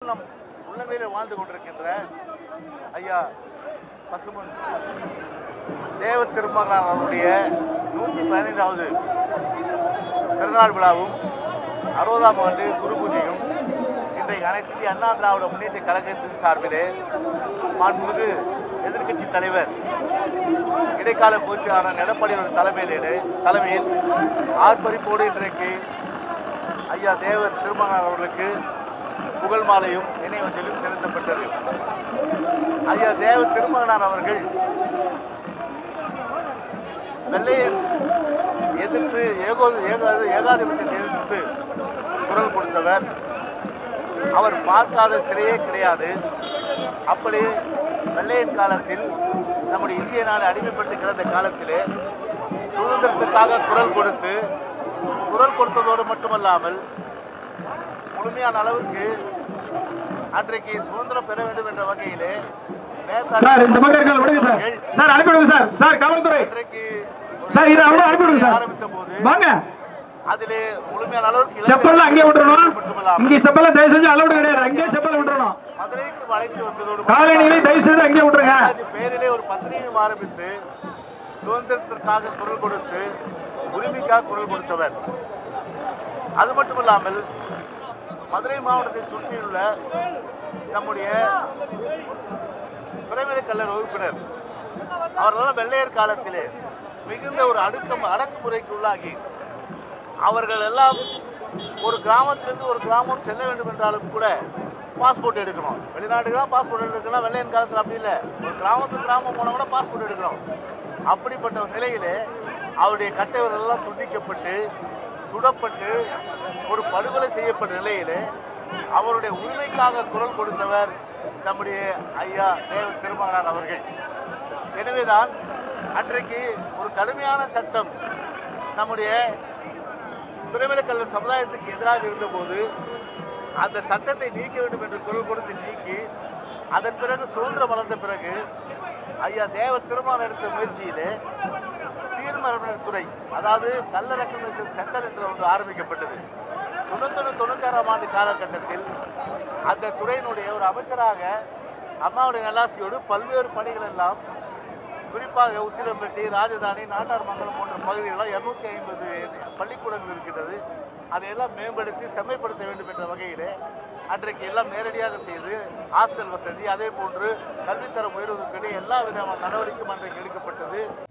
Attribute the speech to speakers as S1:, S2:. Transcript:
S1: நம் உள்ளங்களில் வாழ்ந்து கொண்டிருக்கின்ற ஐயா பசுமன் தேவ திருமகனார் அவருடைய நூற்றி பதினைந்தாவது பிறந்தநாள் விழாவும் அறுபதாம் ஆண்டு குரு பூஜையும் இன்றைக்கு அனைத்து இந்திய அண்ணா திராவிட முன்னேற்ற கழகத்தின் சார்பிலே மாண்புமிகு எதிர்க்கட்சி தலைவர் இடைக்கால பொதுச்செயலாளர் எடப்பாடியோட தலைமையிலே தலைமையில் ஆர்ப்பரிப்போடு இன்றைக்கு ஐயா தேவர் திருமகனார் அவர்களுக்கு புகழ் மாலையும் நினைவஞ்சலியும் செலுத்தப்பட்டது ஐயா தேவ திருமகனார் அவர்கள் வெள்ளையன் எதிர்த்து ஏகோ ஏகா ஏகாதிபத்தியத்தை எதிர்த்து குரல் கொடுத்தவர் அவர் பார்க்காத சிறையே கிடையாது அப்படி வெள்ளையன் காலத்தில் நம்முடைய இந்திய நாடு அடிமைப்பட்டு கிடந்த காலத்திலே சுதந்திரத்துக்காக குரல் கொடுத்து குரல் கொடுத்ததோடு மட்டுமல்லாமல் முழுமையான அளவிற்கு அன்றைக்கு சுதந்திரம் பெற வேண்டும் என்ற வகையிலே நேதாஜி
S2: சார் இந்த பக்கம் இருக்க விடுங்க சார்
S1: அவர்கள்
S2: சார் அனுப்பிவிடுங்க சார் சார் காவல்துறை
S1: அன்றைக்கு ஒரு
S2: சார் இதை அப்படியே அனுப்பிவிடுங்க சார்
S1: ஆரம்பித்த போது
S2: வாங்க
S1: அதிலே முழுமையான அளவுக்கு
S2: செப்பல்லாம் அங்கே விட்டுறணும்
S1: மட்டுமல்லாமல்
S2: இங்க செப்பல்லாம் தயவு செஞ்சு அலௌடு கிடையாது அங்கேயே செப்பல் விட்டுறணும்
S1: மதுரைக்கு அழைத்து வந்ததோடு
S2: காலனியிலே தயவு செய்து அங்கேயே விட்டுருங்க
S1: நேதாஜி பெயரிலே ஒரு பத்திரிகையும் ஆரம்பித்து சுதந்திரத்திற்காக குரல் கொடுத்து உரிமைக்காக குரல் கொடுத்தவர் அது மட்டுமல்லாமல் மதுரை மாவட்டத்தை சுற்றியுள்ள நம்முடைய பிறவிலை கல்லர் வகுப்பினர் அவர்களெல்லாம் வெள்ளையர் காலத்திலே மிகுந்த ஒரு அடுக்கம் அடக்குமுறைக்கு உள்ளாகி அவர்கள் எல்லாம் ஒரு கிராமத்திலிருந்து ஒரு கிராமம் செல்ல வேண்டும் என்றாலும் கூட பாஸ்போர்ட் எடுக்கணும் வெளிநாட்டுக்கு தான் பாஸ்போர்ட் எடுக்கணும் வெள்ளையன் காலத்தில் அப்படி இல்லை ஒரு கிராமத்துக்கு கிராமம் போனால் கூட பாஸ்போர்ட் எடுக்கணும் அப்படிப்பட்ட ஒரு நிலையிலே அவருடைய கட்டைவர்கள் எல்லாம் துண்டிக்கப்பட்டு சுடப்பட்டு ஒரு படுகொலை செய்யப்பட்ட நிலையிலே அவருடைய உரிமைக்காக குரல் கொடுத்தவர் நம்முடைய ஐயா தேவ திருமகனார் அவர்கள் எனவேதான் அன்றைக்கு ஒரு கடுமையான சட்டம் நம்முடைய பிறவிலக்கல்ல சமுதாயத்துக்கு எதிராக இருந்தபோது அந்த சட்டத்தை நீக்க வேண்டும் என்று குரல் கொடுத்து நீக்கி அதன் பிறகு சுதந்திரம் வளர்ந்த பிறகு ஐயா தேவ திருமான் எடுத்த முயற்சியிலே சீர்மரபினர் துறை அதாவது கல்ல ரெக்கக்னேஷன் சென்டர் என்று ஒன்று ஆரம்பிக்கப்பட்டது தொண்ணூத்தொன்று தொண்ணூத்தாறாம் ஆண்டு காலகட்டத்தில் அந்த துறையினுடைய ஒரு அமைச்சராக அம்மாவுடைய நல்லாசியோடு பல்வேறு பணிகள் எல்லாம் குறிப்பாக உசிலம்பட்டி ராஜதானி நாட்டார்மங்கலம் போன்ற பகுதிகளெல்லாம் இருநூத்தி ஐம்பது பள்ளிக்கூடங்கள் இருக்கின்றது அதையெல்லாம் மேம்படுத்தி செம்மைப்படுத்த வேண்டும் என்ற வகையிலே அன்றைக்கு எல்லாம் நேரடியாக செய்து ஹாஸ்டல் வசதி அதே போன்று கல்வித்தரம் உயர்வதற்கு எல்லா விதமான நடவடிக்கையும் அன்றைக்கு எடுக்கப்பட்டது